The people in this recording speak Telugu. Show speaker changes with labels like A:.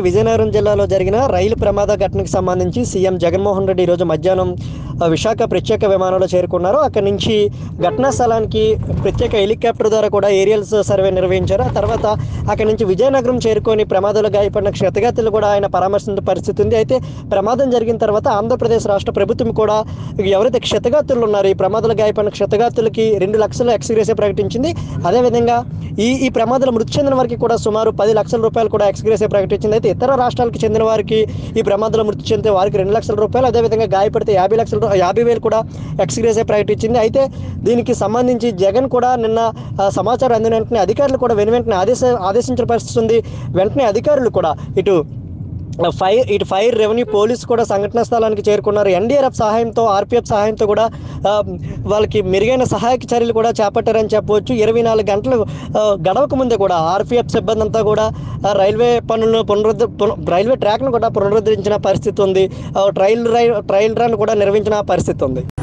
A: విజయనగరం జిల్లాలో జరిగిన రైలు ప్రమాద ఘటనకు సంబంధించి సీఎం జగన్మోహన్ రెడ్డి ఈరోజు మధ్యాహ్నం ఆ, విశాఖ ప్రత్యేక విమానంలో చేరుకున్నారు అక్కడి నుంచి ఘటనా స్థలానికి ప్రత్యేక హెలికాప్టర్ ద్వారా కూడా ఏరియల్స్ సర్వే నిర్వహించారు ఆ తర్వాత అక్కడి నుంచి విజయనగరం చేరుకొని ప్రమాదంలో గాయపడిన క్షతగాతులు కూడా ఆయన పరామర్శించిన పరిస్థితి ఉంది అయితే ప్రమాదం జరిగిన తర్వాత ఆంధ్రప్రదేశ్ రాష్ట్ర ప్రభుత్వం కూడా ఎవరైతే క్షతగాతులు ఉన్నారో ఈ ప్రమాదంలో గాయపడిన క్షతగాతులకి రెండు లక్షల ఎక్స్గ్రేసే ప్రకటించింది అదేవిధంగా ఈ ఈ ప్రమాదంలో మృతి చెందిన వారికి కూడా సుమారు పది లక్షల రూపాయలు కూడా ఎక్స్గ్రేసే ప్రకటించింది అయితే ఇతర రాష్ట్రాలకు చెందిన వారికి ఈ ప్రమాదంలో మృతి చెందితే వారికి రెండు లక్షల రూపాయలు అదేవిధంగా గాయపడితే యాభై లక్షల రూ- యాభై వేలు కూడా ఎక్స్గ్రేసే ప్రకటించింది అయితే దీనికి సంబంధించి జగన్ కూడా నిన్న ఆ, సమాచారం అందిన వెంటనే అధికారులు కూడా వెను వెంటనే ఆదేశ ఆదేశించిన పరిస్థితి ఉంది వెంటనే అధికారులు కూడా ఇటు ఫైర్ ఇటు ఫైర్ రెవెన్యూ పోలీస్ కూడా సంఘటనా స్థలానికి చేరుకున్నారు ఎన్డీఆర్ఎఫ్ సహాయంతో ఆర్పీఎఫ్ సహాయంతో కూడా ఆ, వాళ్ళకి మెరుగైన సహాయక చర్యలు కూడా చేపట్టారని చెప్పవచ్చు ఇరవై నాలుగు గంటలు ఆ, గడవక ముందే కూడా ఆర్పీఎఫ్ సిబ్బంది అంతా కూడా ఆ, రైల్వే పనులను పునరుద్ధ పున- రైల్వే ట్రాక్ను కూడా పునరుద్ధరించిన పరిస్థితి ఉంది ఆ, ట్రయల్ రై ట్రయల్ రన్ కూడా నిర్వహించిన పరిస్థితి ఉంది